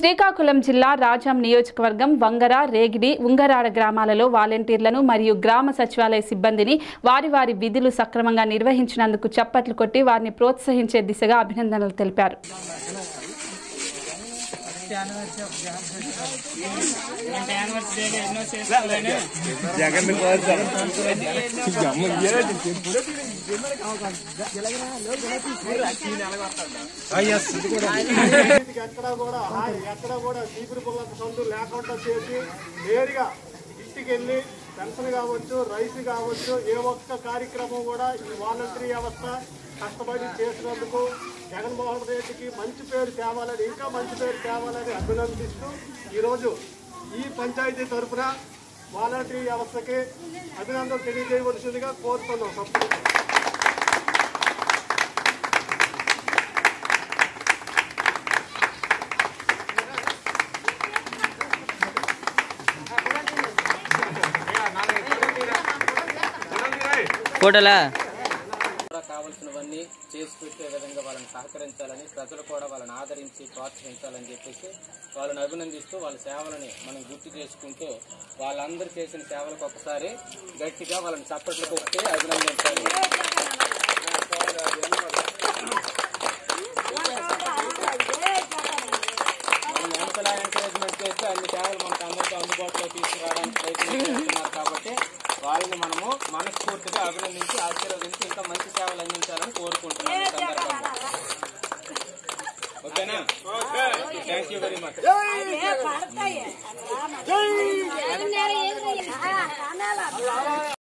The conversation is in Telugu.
శ్రీకాకుళం జిల్లా రాజాం నియోజకవర్గం వంగర రేగిడి ఉంగరాడ గ్రామాలలో వాలంటీర్లను మరియు గ్రామ సచివాలయ సిబ్బందిని వారి వారి విధులు సక్రమంగా నిర్వహించినందుకు చప్పట్లు కొట్టి వారిని ప్రోత్సహించే దిశగా అభినందనలు తెలిపారు జగన్ కోరుతాను అమ్మ వీటికి ఎక్కడ కూడా హాయ్ ఎక్కడ కూడా చీపురు పుల్లక సొంత లేకుండా చేసి నేరుగా ఇంటికి వెళ్ళి పెన్షన్ కావచ్చు రైస్ కావచ్చు ఏ ఒక్క కార్యక్రమం కూడా ఈ వాలంటరీ వ్యవస్థ కష్టపడి చేసినందుకు జగన్మోహన్ రెడ్డికి మంచి పేరు తేవాలని ఇంకా మంచి పేరు తేవాలని అభినందిస్తూ ఈరోజు ఈ పంచాయతీ తరఫున వాలంటరీ వ్యవస్థకి అభినందనలు తెలియజేయవలసిందిగా కోరుతున్నాం సభ్యులు ఫోటోలా కూడా కావాల్సినవన్నీ చేసి పెట్టే విధంగా వాళ్ళని సహకరించాలని ప్రజలు కూడా వాళ్ళని ఆదరించి ప్రోత్సహించాలని చెప్పేసి వాళ్ళని అభినందిస్తూ వాళ్ళ సేవలని మనం గుర్తు చేసుకుంటూ వాళ్ళందరూ చేసిన సేవలకు ఒకసారి గట్టిగా వాళ్ళని చప్పట్లు కొట్టి అభినందించాలి మనం ఎంతలా ఎంకరేజ్మెంట్ చేస్తే అన్ని సేవలు మనకు అందరికీ అందుబాటులో తీసుకురావడానికి ప్రయత్నం చేస్తున్నారు కాబట్టి వాళ్ళని మనము మనస్ఫూర్తిగా అభినందించి ఆశీర్వదించి ఇంకా మంచి సేవలు అందించాలని కోరుకుంటున్నాను ఈ సందర్భంగా ఓకేనా థ్యాంక్ యూ వెరీ మచ్ పడతాయి